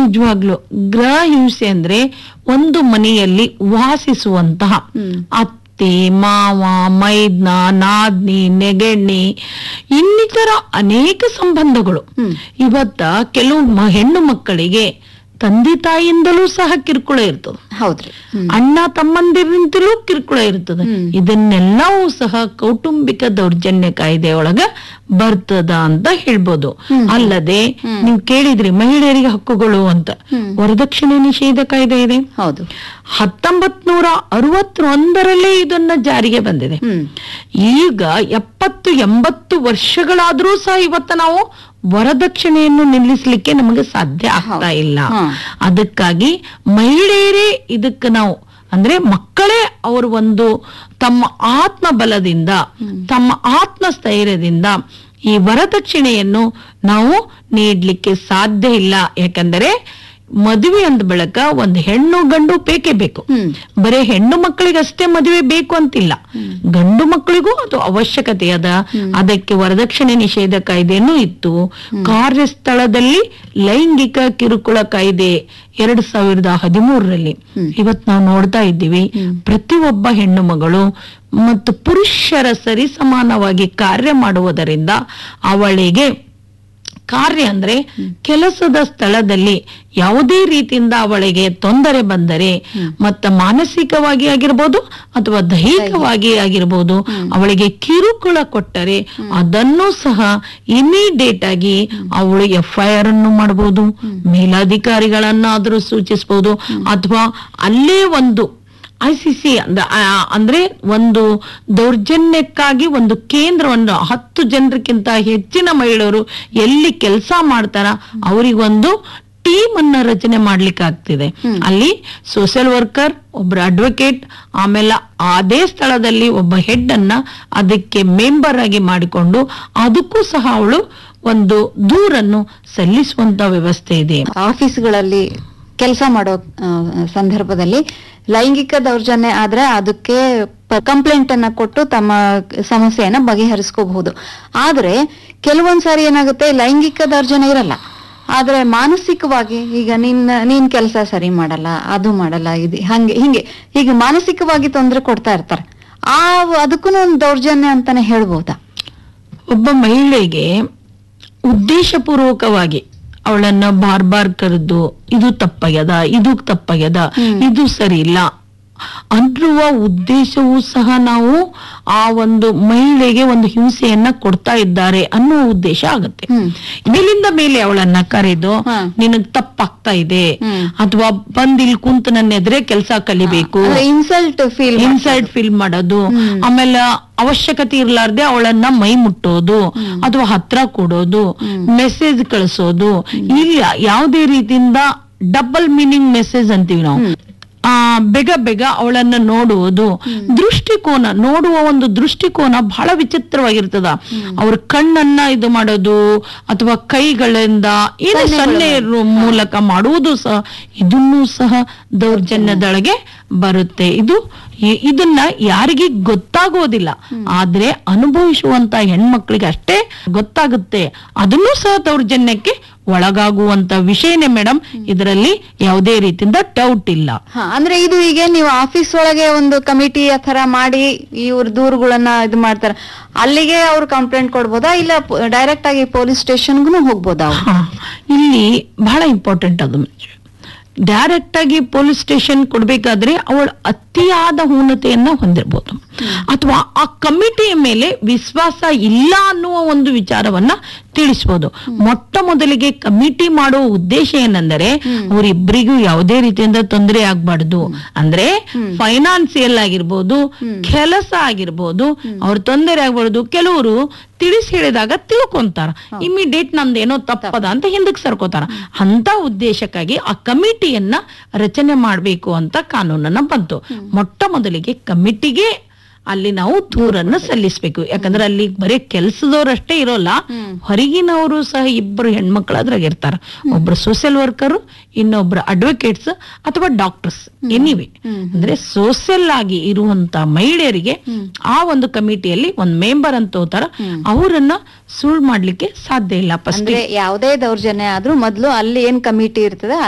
ನಿಜವಾಗ್ಲು ಗೃಹ ಹಿಂಸೆ ಅಂದ್ರೆ ಒಂದು ಮನೆಯಲ್ಲಿ ವಾಸಿಸುವಂತಹ ಅತ್ತೆ ಮಾವ ಮೈದ್ನ ನಾದ್ನಿ ನೆಗೆಣ್ಣಿ ಇನ್ನಿತರ ಅನೇಕ ಸಂಬಂಧಗಳು ಇವತ್ತ ಕೆಲವು ಮ- ಹೆಣ್ಣು ಮಕ್ಕಳಿಗೆ ತಂದೆ ತಾಯಿಯಿಂದಲೂ ಸಹ ಕಿರುಕುಳ ಇರ್ತದೆ ಹೌದ್ರಿ ಹ್ಮ್. ಅಣ್ಣ ತಮ್ಮಂದಿರಿಂದಲೂ ಕಿರುಕುಳ ಇರ್ತದೆ ಇದನ್ನೆಲ್ಲವೂ ಸಹ ಕೌಟುಂಬಿಕ ದೌರ್ಜನ್ಯ ಕಾಯ್ದೆ ಒಳಗ ಬರ್ತದ ಅಂತ ಹೇಳ್ಬೋದು ಅಲ್ಲದೆ ನೀವು ಕೇಳಿದ್ರಿ ಮಹಿಳೆಯರಿಗೆ ಹಕ್ಕುಗಳು ಅಂತ ವರದಕ್ಷಿಣೆ ನಿಷೇಧ ಕಾಯ್ದೆ ಇದೆ ಹೌದು ಹತ್ತೊಂಬತ್ ನೂರ ಅರವತ್ತೊಂದರಲ್ಲೇ ಇದನ್ನ ಜಾರಿಗೆ ಬಂದಿದೆ ಹ್ಮ್ ಈಗ ಎಪ್ಪತ್ತು ಎಂಬತ್ತು ವರ್ಷಗಳಾದ್ರೂ ಸಹ ಇವತ್ತ ನಾವು ವರದಕ್ಷಿಣೆಯನ್ನು ನಿಲ್ಲಿಸಲಿಕ್ಕೆ ನಮಗೆ ಸಾಧ್ಯ ಆಗ್ತಾ ಇಲ್ಲ ಹಾ. ಅದಕ್ಕಾಗಿ ಮಹಿಳೆಯರೇ ಇದಕ್ಕೆ ನಾವು ಅಂದ್ರೆ ಮಕ್ಕಳೇ ಅವರು ಒಂದು ತಮ್ಮ ಆತ್ಮ ಬಲದಿಂದ ತಮ್ಮ ಆತ್ಮ ಸ್ಥೈರ್ಯದಿಂದ ಈ ವರದಕ್ಷಿಣೆಯನ್ನು ನಾವು ನೀಡ್ಲಿಕ್ಕೆ ಸಾಧ್ಯ ಇಲ್ಲ ಯಾಕಂದರೆ ಮದುವೆ ಅಂದ ಬಳಕ ಒಂದು ಹೆಣ್ಣು ಗಂಡು ಬೇಕೇ ಬೇಕು ಹ್ಮ್. ಬರೀ ಹೆಣ್ಣು ಮಕ್ಕಳಿಗಷ್ಟೇ ಮದುವೆ ಬೇಕು ಅಂತಿಲ್ಲ ಗಂಡು ಮಕ್ಕಳಿಗೂ ಅದು ಅವಶ್ಯಕತೆ ಅದ ಅದಕ್ಕೆ ವರದಕ್ಷಿಣೆ ನಿಷೇಧ ಕಾಯ್ದೆನೂ ಇತ್ತು ಕಾರ್ಯಸ್ಥಳದಲ್ಲಿ ಲೈಂಗಿಕ ಕಿರುಕುಳ ಕಾಯ್ದೆ ಎರಡ್ ಸಾವಿರದ ಹದಿಮೂರರಲ್ಲಿ ಇವತ್ ನಾವು ನೋಡ್ತಾ ಇದ್ದೀವಿ ಪ್ರತಿಯೊಬ್ಬ ಹೆಣ್ಣು ಮಗಳು ಮತ್ತು ಪುರುಷರ ಸರಿಸಮಾನವಾಗಿ ಕಾರ್ಯ ಮಾಡುವುದರಿಂದ ಅವಳಿಗೆ ಕಾರ್ಯ ಅಂದ್ರೆ ಕೆಲಸದ ಸ್ಥಳದಲ್ಲಿ ಯಾವುದೇ ರೀತಿಯಿಂದ ಅವಳಿಗೆ ತೊಂದರೆ ಬಂದರೆ ಮತ್ತ ಮಾನಸಿಕವಾಗಿ ಆಗಿರ್ಬೋದು ಅಥವಾ ದೈಹಿಕವಾಗಿ ಆಗಿರ್ಬೋದು ಅವಳಿಗೆ ಕಿರುಕುಳ ಕೊಟ್ಟರೆ ಅದನ್ನು ಸಹ ಇಮಿಡಿಯೇಟ್ ಆಗಿ ಅವಳು ಎಫ್ ಐ ಆರ್ ಅನ್ನು ಮಾಡಬಹುದು ಮೇಲಾಧಿಕಾರಿಗಳನ್ನಾದ್ರೂ ಸೂಚಿಸಬಹುದು ಅಥವಾ ಅಲ್ಲೇ ಒಂದು ಐ ಸಿ ಸಿ ಅಂದ್ರೆ ಒಂದು ದೌರ್ಜನ್ಯಕ್ಕಾಗಿ ಒಂದು ಕೇಂದ್ರವನ್ನು ಹತ್ತು ಜನರಿಗಿಂತ ಹೆಚ್ಚಿನ ಮಹಿಳೆಯರು ಎಲ್ಲಿ ಕೆಲಸ ಮಾಡ್ತಾರ ಅವರಿಗೊಂದು ಟೀಮ್ ಅನ್ನ ರಚನೆ ಮಾಡ್ಲಿಕ್ಕೆ ಆಗ್ತಿದೆ ಅಲ್ಲಿ ಸೋಷಿಯಲ್ ವರ್ಕರ್ ಒಬ್ಬರ ಅಡ್ವೊಕೇಟ್ ಆಮೇಲೆ ಅದೇ ಸ್ಥಳದಲ್ಲಿ ಒಬ್ಬ ಹೆಡ್ ಅನ್ನ ಅದಕ್ಕೆ ಮೆಂಬರ್ ಆಗಿ ಮಾಡಿಕೊಂಡು ಅದಕ್ಕೂ ಸಹ ಅವಳು ಒಂದು ದೂರನ್ನು ಸಲ್ಲಿಸುವಂತ ವ್ಯವಸ್ಥೆ ಇದೆ ಆಫೀಸ್ಗಳಲ್ಲಿ ಕೆಲಸ ಮಾಡೋ ಆ, ಸಂದರ್ಭದಲ್ಲಿ ಲೈಂಗಿಕ ದೌರ್ಜನ್ಯ ಆದ್ರೆ ಅದಕ್ಕೆ ಕಂಪ್ಲೇಂಟ್ ಅನ್ನ ಕೊಟ್ಟು ತಮ್ಮ ಸಮಸ್ಯೆಯನ್ನ ಬಗೆಹರಿಸ್ಕೋಬಹುದು ಆದ್ರೆ ಕೆಲವೊಂದ್ ಸಾರಿ ಏನಾಗುತ್ತೆ ಲೈಂಗಿಕ ದೌರ್ಜನ್ಯ ಇರಲ್ಲ ಆದ್ರೆ ಮಾನಸಿಕವಾಗಿ ಈಗ ನಿನ್ ನೀನ್ ಕೆಲಸ ಸರಿ ಮಾಡಲ್ಲ ಅದು ಮಾಡಲ್ಲ ಇದು ಹಂಗೆ ಹಿಂಗೆ ಹೀಗೆ ಮಾನಸಿಕವಾಗಿ ತೊಂದರೆ ಕೊಡ್ತಾ ಇರ್ತಾರೆ ಆ ಅದಕ್ಕೂ ಒಂದು ದೌರ್ಜನ್ಯ ಅಂತಾನೆ ಹೇಳ್ಬೋದಾ ಒಬ್ಬ ಮಹಿಳೆಗೆ ಉದ್ದೇಶಪೂರ್ವಕವಾಗಿ ಅವಳನ್ನ ಬಾರ್ ಬಾರ್ ಕರೆದು ಇದು ತಪ್ಪಾಗ್ಯದ ಇದು ತಪ್ಪಾಗ್ಯದ ಇದು ಸರಿ ಇಲ್ಲ ಅನ್ನುವ ಉದ್ದೇಶವೂ ಸಹ ನಾವು ಆ ಒಂದು ಮಹಿಳೆಗೆ ಒಂದು ಹಿಂಸೆಯನ್ನ ಕೊಡ್ತಾ ಇದ್ದಾರೆ ಅನ್ನುವ ಉದ್ದೇಶ ಆಗುತ್ತೆ ಮೇಲಿಂದ ಮೇಲೆ ಅವಳನ್ನ ಕರೆದು ಹಾ. ನಿನಗ್ ತಪ್ಪಾಗ್ತಾ ಇದೆ ಹ್ಮ್. ಅಥವಾ ಬಂದ್ ಇಲ್ಲಿ ಕುಂತ ನನ್ನ ಎದುರೇ ಕೆಲಸ ಕಲಿಬೇಕು ಇನ್ಸಲ್ಟ್ ಫೀಲ್ ಇನ್ಸಲ್ಟ್ ಫೀಲ್ ಮಾಡೋದು ಆಮೇಲೆ ಅವಶ್ಯಕತೆ ಇರ್ಲಾರ್ದೆ ಅವಳನ್ನ ಮೈ ಮುಟ್ಟೋದು ಅಥವಾ ಹತ್ರ ಕೊಡೋದು ಮೆಸೇಜ್ ಕಳಿಸೋದು ಇಲ್ಲ ಯಾವುದೇ ರೀತಿಯಿಂದ ಡಬಲ್ ಮೀನಿಂಗ್ ಮೆಸೇಜ್ ಅಂತೀವಿ ನಾವು ಆ ಬೇಗ ಬೇಗ ಅವಳನ್ನ ನೋಡುವುದು ದೃಷ್ಟಿಕೋನ ನೋಡುವ ಒಂದು ದೃಷ್ಟಿಕೋನ ಬಹಳ ವಿಚಿತ್ರವಾಗಿರ್ತದ ಅವ್ರ ಕಣ್ಣನ್ನ ಇದು ಮಾಡೋದು ಅಥವಾ ಕೈಗಳಿಂದ ಏನೇ ಸೊನ್ನೆ ರು- ಮೂಲಕ ಮಾಡುವುದು ಸಹ ಇದನ್ನೂ ಸಹ ದೌರ್ಜನ್ಯದೊಳಗೆ ಬರುತ್ತೆ ಇದು ಇ- ಇದನ್ನ ಯಾರಿಗೆ ಗೊತ್ತಾಗೋದಿಲ್ಲ ಆದ್ರೆ ಅನುಭವಿಸುವಂತ ಹೆಣ್ಮಕ್ಳಿಗೆ ಅಷ್ಟೇ ಗೊತ್ತಾಗುತ್ತೆ ಅದನ್ನೂ ಸಹ ದೌರ್ಜನ್ಯಕ್ಕೆ ಒಳಗಾಗುವಂತ ವಿಷಯನೇ ಮೇಡಮ್ ಇದರಲ್ಲಿ ಯಾವುದೇ ರೀತಿಯಿಂದ ಡೌಟ್ ಇಲ್ಲ ಹಾ ಅಂದ್ರೆ ಇದು ಈಗ ನೀವು ಆಫೀಸ್ ಒಳಗೆ ಒಂದು ಕಮಿಟಿ ತರ ಮಾಡಿ ಇವ್ರ ದೂರುಗಳನ್ನ ಇದು ಮಾಡ್ತಾರ ಅಲ್ಲಿಗೆ ಅವ್ರು ಕಂಪ್ಲೇಂಟ್ ಕೊಡ್ಬೋದಾ ಇಲ್ಲ ಡೈರೆಕ್ಟ್ ಆಗಿ ಪೊಲೀಸ್ ಸ್ಟೇಷನ್ಗೂ ಹೋಗ್ಬೋದಾ ಅವ್ರು? ಹಾ, ಇಲ್ಲಿ ಬಹಳ ಇಂಪಾರ್ಟೆಂಟ್ ಅದು ಡೈರೆಕ್ಟ್ ಆಗಿ ಪೊಲೀಸ್ ಸ್ಟೇಷನ್ ಕೊಡ್ಬೇಕಾದ್ರೆ ಅವಳು ಅತಿಯಾದ ಊನತೆಯನ್ನ ಹೊಂದಿರ್ಬೋದು ಅಥವಾ ಆ ಕಮಿಟಿಯ ಮೇಲೆ ವಿಶ್ವಾಸ ಇಲ್ಲ ಅನ್ನುವ ಒಂದು ವಿಚಾರವನ್ನ ತಿಳಿಸ್ಬೋದು ಮೊಟ್ಟ ಮೊದಲಿಗೆ ಕಮಿಟಿ ಮಾಡುವ ಉದ್ದೇಶ ಏನಂದರೆ ಅವರಿಬ್ಬರಿಗೂ ಯಾವುದೇ ರೀತಿಯಿಂದ ತೊಂದರೆ ಆಗ್ಬಾರ್ದು ಅಂದ್ರೆ ಫೈನಾನ್ಸಿಯಲ್ ಆಗಿರ್ಬೋದು ಕೆಲಸ ಆಗಿರ್ಬೋದು ಅವ್ರ ತೊಂದರೆ ಆಗ್ಬಾರ್ದು ಕೆಲವರು ತಿಳಿಸಿ ಹೇಳಿದಾಗ ತಿಳ್ಕೊಂತಾರ ಇಮಿಡಿಯೇಟ್ ನಂದೇನೋ ತಪ್ಪದ ಅಂತ ಹಿಂದಕ್ಕೆ ಸರ್ಕೋತಾರ ಅಂತ ಉದ್ದೇಶಕ್ಕಾಗಿ ಆ ಕಮಿಟಿಯನ್ನ ರಚನೆ ಮಾಡ್ಬೇಕು ಅಂತ ಕಾನೂನನ್ನ ಬಂತು ಮೊಟ್ಟ ಮೊದಲಿಗೆ ಕಮಿಟಿಗೆ ಅಲ್ಲಿ ನಾವು ದೂರನ್ನ ಸಲ್ಲಿಸ್ಬೇಕು ಯಾಕಂದ್ರೆ ಅಲ್ಲಿ ಬರೀ ಕೆಲಸದವ್ರಷ್ಟೇ ಇರೋಲ್ಲ ಹೊರಗಿನವರು ಸಹ ಇಬ್ಬರು ಹೆಣ್ಮಕ್ಳು ಅದ್ರಾಗ ಇರ್ತಾರ ಒಬ್ರು ಸೋಷಿಯಲ್ ವರ್ಕರ್ ಇನ್ನೊಬ್ರು ಅಡ್ವೊಕೇಟ್ಸ್ ಅಥವಾ ಡಾಕ್ಟರ್ಸ್ ಎನಿವೆ ಅಂದ್ರೆ ಸೋಷಿಯಲ್ ಆಗಿ ಇರುವಂತ ಮಹಿಳೆಯರಿಗೆ ಆ ಒಂದು ಕಮಿಟಿಯಲ್ಲಿ ಒಂದ್ ಮೆಂಬರ್ ಅಂತ ಹೋತಾರ ಅವರನ್ನ ಸುಳ್ಳು ಮಾಡ್ಲಿಕ್ಕೆ ಸಾಧ್ಯ ಇಲ್ಲ ಫಸ್ಟ್ ಅಂದ್ರೆ ಯಾವುದೇ ದೌರ್ಜನ್ಯ ಆದ್ರೂ ಮೊದ್ಲು ಅಲ್ಲಿ ಏನ್ ಕಮಿಟಿ ಇರ್ತದೆ